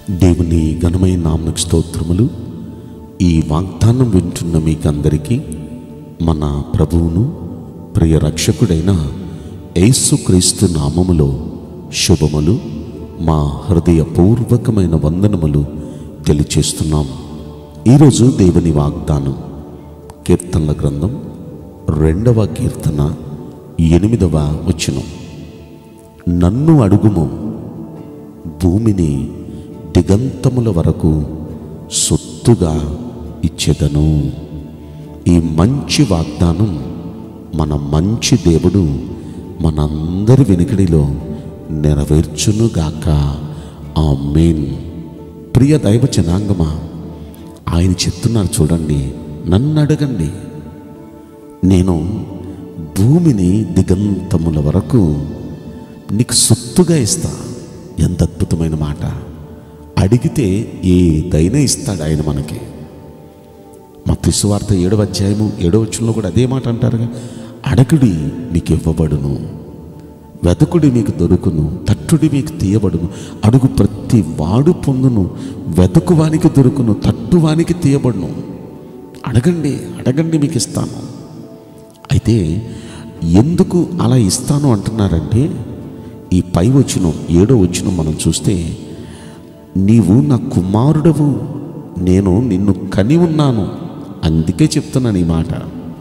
దేవుని ఘనమైన నామకు స్తోత్రములు ఈ వాగ్దానం వింటున్న మీకందరికీ మన ప్రభువును ప్రియ రక్షకుడైన యేసుక్రీస్తు నామములో శుభములు మా హృదయపూర్వకమైన వందనములు తెలియచేస్తున్నాం ఈరోజు దేవుని వాగ్దానం కీర్తనల గ్రంథం రెండవ కీర్తన ఎనిమిదవ వచనం నన్ను అడుగుము భూమిని దిగంతముల వరకు సొత్తుగా ఇచ్చేదను ఈ మంచి వాగ్దానం మన మంచి దేవుడు మనందరి వెనుకడిలో నెరవేర్చునుగాక ఆ మెయిన్ ప్రియ దైవ జనాంగమా ఆయన చెప్తున్నారు చూడండి నన్ను అడగండి నేను భూమిని దిగంతముల వరకు నీకు సొత్తుగా ఇస్తా ఎంత అద్భుతమైన మాట అడిగితే ఏదైనా ఇస్తాడు ఆయన మనకి మా వార్త ఏడవ అధ్యాయము ఏడవ వచ్చంలో కూడా అదే మాట అంటారుగా అడగుడి మీకు ఇవ్వబడును వెతకుడి మీకు దొరుకును తట్టుడి మీకు తీయబడును అడుగు ప్రతి వాడు పొందును వెతకువానికి దొరుకును తట్టువానికి తీయబడును అడగండి అడగండి మీకు ఇస్తాను అయితే ఎందుకు అలా ఇస్తాను అంటున్నారంటే ఈ పై వచ్చిన ఏడో వచ్చిన మనం చూస్తే నీవు నా కుమారుడవు నేను నిన్ను కని ఉన్నాను అందుకే చెప్తున్నాను ఈ మాట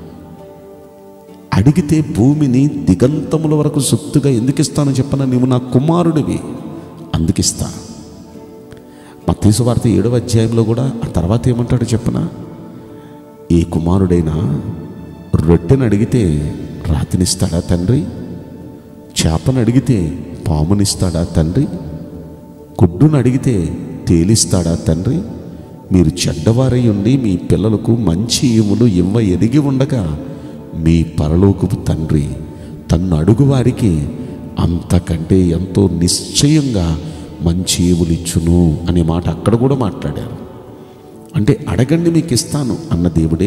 అడిగితే భూమిని దిగంతముల వరకు సొత్తుగా ఎందుకు ఇస్తానో చెప్పన నీవు నా కుమారుడివి అందుకిస్తా మత్తీసు వార్త ఏడవ అధ్యాయంలో కూడా ఆ తర్వాత ఏమంటాడో చెప్పనా ఈ కుమారుడైనా రొట్టెను అడిగితే రాతినిస్తాడా తండ్రి చేపను అడిగితే పామునిస్తాడా తండ్రి గుడ్డును అడిగితే తేలిస్తాడా తండ్రి మీరు చెడ్డవారై ఉండి మీ పిల్లలకు మంచి ఈవులు ఇవ్వ ఎరిగి ఉండగా మీ పరలోకపు తండ్రి తన్ను అడుగువారికి అంతకంటే ఎంతో నిశ్చయంగా మంచి ఈవులు ఇచ్చును అనే మాట అక్కడ కూడా మాట్లాడారు అంటే అడగండి మీకు ఇస్తాను అన్న దేవుడే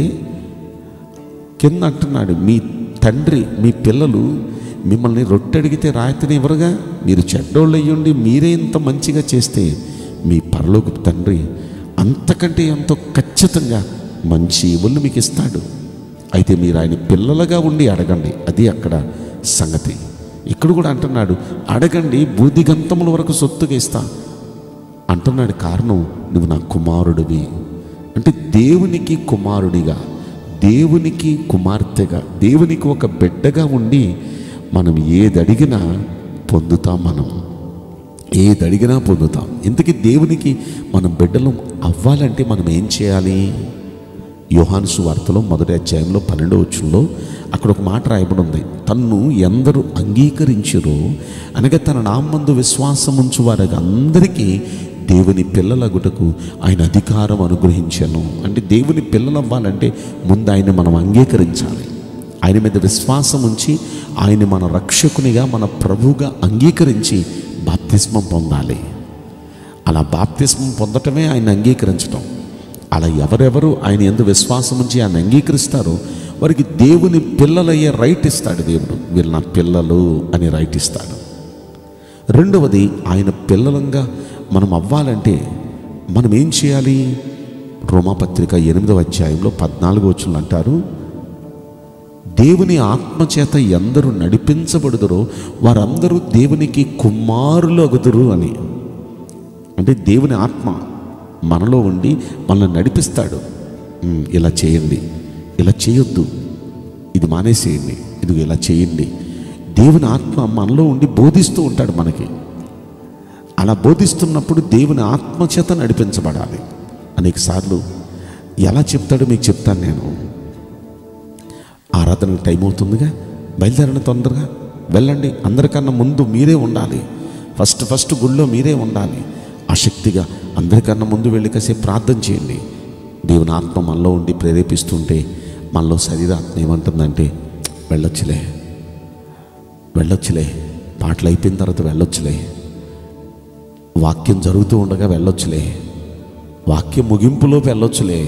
కింద అంటున్నాడు మీ తండ్రి మీ పిల్లలు మిమ్మల్ని రొట్టె అడిగితే రాయితీని ఇవ్వరుగా మీరు చెడ్డోళ్ళు అయ్యుండి మీరే ఇంత మంచిగా చేస్తే మీ పరలోకి తండ్రి అంతకంటే ఎంతో ఖచ్చితంగా మంచి ఇవులు మీకు ఇస్తాడు అయితే మీరు ఆయన పిల్లలుగా ఉండి అడగండి అది అక్కడ సంగతి ఇక్కడ కూడా అంటున్నాడు అడగండి బూదిగంతముల వరకు సొత్తుగా ఇస్తా అంటున్నాడు కారణం నువ్వు నా కుమారుడివి అంటే దేవునికి కుమారుడిగా దేవునికి కుమార్తెగా దేవునికి ఒక బిడ్డగా ఉండి మనం ఏది అడిగినా పొందుతాం మనం ఏది అడిగినా పొందుతాం ఇంతకీ దేవునికి మనం బిడ్డలు అవ్వాలంటే మనం ఏం చేయాలి యోహాను సువార్తలో మొదటి అధ్యాయంలో పన్నెండో వచ్చంలో అక్కడ ఒక మాట రాయబడి ఉంది తన్ను ఎందరు అంగీకరించరో అనగా తన నామందు విశ్వాసం ఉంచు వారికి అందరికీ దేవుని పిల్లలగుటకు ఆయన అధికారం అనుగ్రహించాను అంటే దేవుని పిల్లలు అవ్వాలంటే ముందు ఆయన మనం అంగీకరించాలి ఆయన మీద విశ్వాసం ఉంచి ఆయన మన రక్షకునిగా మన ప్రభువుగా అంగీకరించి బాప్తిస్మం పొందాలి అలా బాప్తిస్మం పొందటమే ఆయన అంగీకరించటం అలా ఎవరెవరు ఆయన ఎందు విశ్వాసం ఉంచి ఆయన అంగీకరిస్తారో వారికి దేవుని పిల్లలయ్యే రైట్ ఇస్తాడు దేవుడు వీళ్ళు నా పిల్లలు అని రైట్ ఇస్తాడు రెండవది ఆయన పిల్లలంగా మనం అవ్వాలంటే మనం ఏం చేయాలి రోమాపత్రిక ఎనిమిదవ అధ్యాయంలో పద్నాలుగు వచ్చులు అంటారు దేవుని ఆత్మచేత ఎందరూ నడిపించబడుదురో వారందరూ దేవునికి కుమారులు అగుదురు అని అంటే దేవుని ఆత్మ మనలో ఉండి మనల్ని నడిపిస్తాడు "ఉమ్, ఇలా చేయండి ఇలా చేయొద్దు ఇది మానేసేయండి ఇది ఇలా చేయండి దేవుని ఆత్మ మనలో ఉండి బోధిస్తూ ఉంటాడు మనకి అలా బోధిస్తున్నప్పుడు దేవుని ఆత్మ చేత నడిపించబడాలి అనేక సార్లు ఎలా చెప్తాడో మీకు చెప్తాను నేను ఆరాధనకు టైం అవుతుందిగా బయలుదేరండి తొందరగా వెళ్ళండి అందరికన్నా ముందు మీరే ఉండాలి ఫస్ట్ ఫస్ట్ గుళ్ళో మీరే ఉండాలి ఆసక్తిగా అందరికన్నా ముందు వెళ్ళి కాసేపు ప్రార్థన చేయండి దేవుని ఆత్మ మనలో ఉండి ప్రేరేపిస్తుంటే మనలో శరీరాత్మ ఏమంటుందంటే వెళ్ళొచ్చులే వెళ్ళొచ్చులే పాటలు అయిపోయిన తర్వాత వెళ్ళొచ్చులే వాక్యం జరుగుతూ ఉండగా వెళ్ళొచ్చులే వాక్యం ముగింపులో వెళ్ళొచ్చులే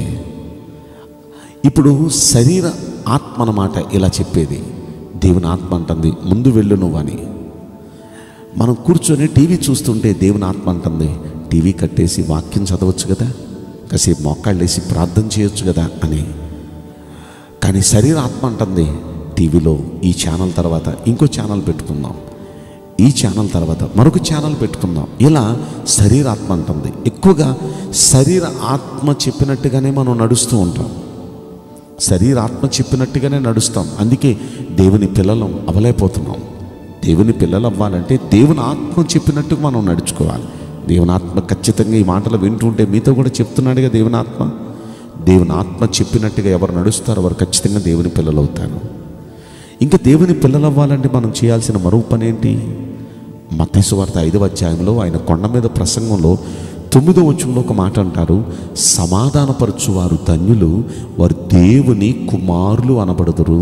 ఇప్పుడు శరీర ఆత్మ అన్నమాట ఇలా చెప్పేది దేవుని ఆత్మ అంటుంది ముందు వెళ్ళు నువ్వు అని మనం కూర్చొని టీవీ చూస్తుంటే దేవుని ఆత్మ అంటుంది టీవీ కట్టేసి వాక్యం చదవచ్చు కదా కాసేపు మోకాళ్ళు వేసి ప్రార్థన చేయొచ్చు కదా అని కానీ శరీర ఆత్మ అంటుంది టీవీలో ఈ ఛానల్ తర్వాత ఇంకో ఛానల్ పెట్టుకుందాం ఈ ఛానల్ తర్వాత మరొక ఛానల్ పెట్టుకుందాం ఇలా శరీరాత్మ అంటుంది ఎక్కువగా శరీర ఆత్మ చెప్పినట్టుగానే మనం నడుస్తూ ఉంటాం శరీరాత్మ చెప్పినట్టుగానే నడుస్తాం అందుకే దేవుని పిల్లలం అవలేకపోతున్నాం దేవుని పిల్లలు అవ్వాలంటే దేవుని ఆత్మ చెప్పినట్టు మనం నడుచుకోవాలి దేవుని ఆత్మ ఖచ్చితంగా ఈ మాటలు వింటుంటే మీతో కూడా చెప్తున్నాడుగా దేవుని ఆత్మ దేవుని ఆత్మ చెప్పినట్టుగా ఎవరు నడుస్తారో వారు ఖచ్చితంగా దేవుని పిల్లలు అవుతారు ఇంకా దేవుని పిల్లలు అవ్వాలంటే మనం చేయాల్సిన మరో పని ఏంటి మత్తయి వార్త ఐదవ అధ్యాయంలో ఆయన కొండ మీద ప్రసంగంలో తొమ్మిదో వచనంలో ఒక మాట అంటారు సమాధానపరచువారు ధన్యులు వారు దేవుని కుమారులు అనబడుదురు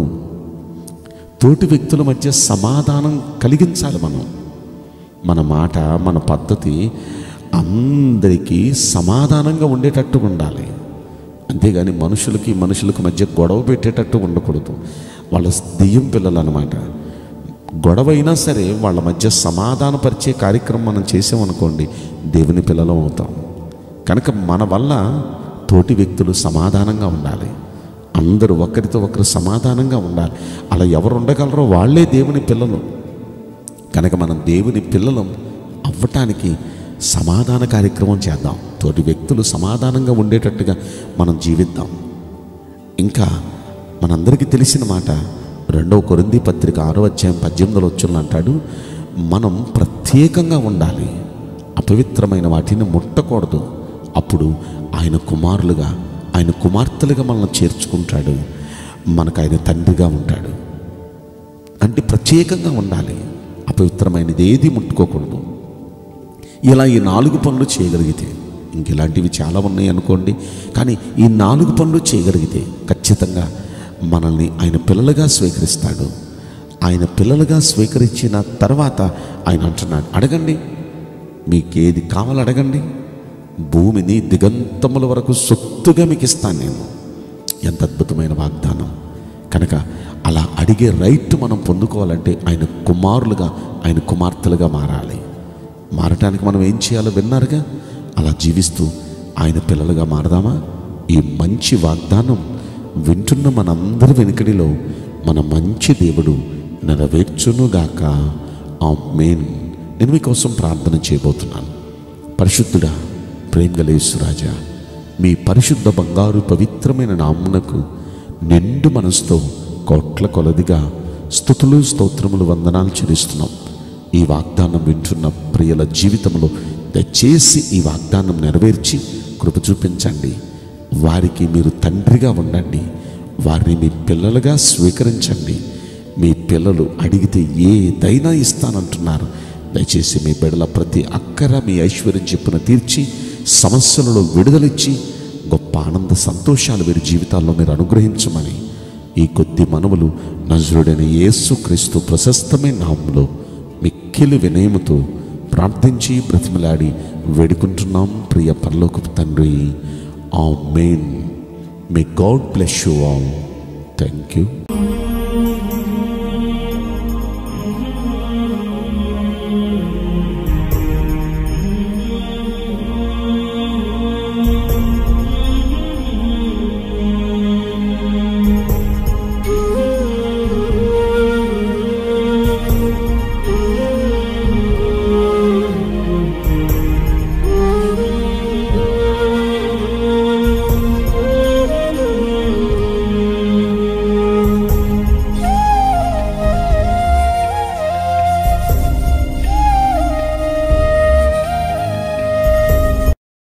తోటి వ్యక్తుల మధ్య సమాధానం కలిగించాలి మనం మన మాట మన పద్ధతి అందరికీ సమాధానంగా ఉండేటట్టు ఉండాలి అంతేగాని మనుషులకి మనుషులకు మధ్య గొడవ పెట్టేటట్టు ఉండకూడదు వాళ్ళ దెయ్యం పిల్లలు అనమాట గొడవ అయినా సరే వాళ్ళ మధ్య సమాధానపరిచే కార్యక్రమం మనం చేసామనుకోండి దేవుని పిల్లలం అవుతాం కనుక మన వల్ల తోటి వ్యక్తులు సమాధానంగా ఉండాలి అందరూ ఒకరితో ఒకరు సమాధానంగా ఉండాలి అలా ఎవరు ఉండగలరో వాళ్ళే దేవుని పిల్లలు కనుక మనం దేవుని పిల్లలం అవ్వటానికి సమాధాన కార్యక్రమం చేద్దాం తోటి వ్యక్తులు సమాధానంగా ఉండేటట్టుగా మనం జీవిద్దాం ఇంకా మనందరికీ తెలిసిన మాట రెండవ కొరింది పత్రిక ఆరో అధ్యాయం పద్దెనిమిదిలో వచ్చున్న అంటాడు మనం ప్రత్యేకంగా ఉండాలి అపవిత్రమైన వాటిని ముట్టకూడదు అప్పుడు ఆయన కుమారులుగా ఆయన కుమార్తెలుగా మనల్ని చేర్చుకుంటాడు మనకు ఆయన తండ్రిగా ఉంటాడు అంటే ప్రత్యేకంగా ఉండాలి అపవిత్రమైనది ఏది ముట్టుకోకూడదు ఇలా ఈ నాలుగు పనులు చేయగలిగితే ఇంక ఇలాంటివి చాలా ఉన్నాయి అనుకోండి కానీ ఈ నాలుగు పనులు చేయగలిగితే ఖచ్చితంగా మనల్ని ఆయన పిల్లలుగా స్వీకరిస్తాడు ఆయన పిల్లలుగా స్వీకరించిన తర్వాత ఆయన అంటున్నాడు అడగండి మీకు ఏది కావాలో అడగండి భూమిని దిగంతముల వరకు సొత్తుగా మీకు ఇస్తాను నేను ఎంత అద్భుతమైన వాగ్దానం కనుక అలా అడిగే రైట్ మనం పొందుకోవాలంటే ఆయన కుమారులుగా ఆయన కుమార్తెలుగా మారాలి మారటానికి మనం ఏం చేయాలో విన్నారుగా అలా జీవిస్తూ ఆయన పిల్లలుగా మారదామా ఈ మంచి వాగ్దానం వింటున్న మనందరి వెనుకడిలో మన మంచి దేవుడు నెరవేర్చునుగాక ఆ మెయిన్ నేను మీకోసం ప్రార్థన చేయబోతున్నాను పరిశుద్ధుడా ప్రేమగలేశ్వరాజా మీ పరిశుద్ధ బంగారు పవిత్రమైన నామునకు నిండు మనసుతో కోట్ల కొలదిగా స్థుతులు స్తోత్రములు వందనాలు చెల్లిస్తున్నాం ఈ వాగ్దానం వింటున్న ప్రియుల జీవితంలో దయచేసి ఈ వాగ్దానం నెరవేర్చి కృప చూపించండి వారికి మీరు తండ్రిగా ఉండండి వారిని మీ పిల్లలుగా స్వీకరించండి మీ పిల్లలు అడిగితే ఏదైనా ఇస్తానంటున్నారు దయచేసి మీ బిడల ప్రతి అక్కర మీ ఐశ్వర్యం చెప్పున తీర్చి సమస్యలలో విడుదలిచ్చి గొప్ప ఆనంద సంతోషాలు వీరి జీవితాల్లో మీరు అనుగ్రహించమని ఈ కొద్ది మనవులు నజరుడైన యేసు క్రీస్తు ప్రశస్తమైన నామంలో మిక్కిలి వినయముతో ప్రార్థించి బ్రతిమలాడి వేడుకుంటున్నాం ప్రియ పరలోకపు తండ్రి amen may God bless you all thank you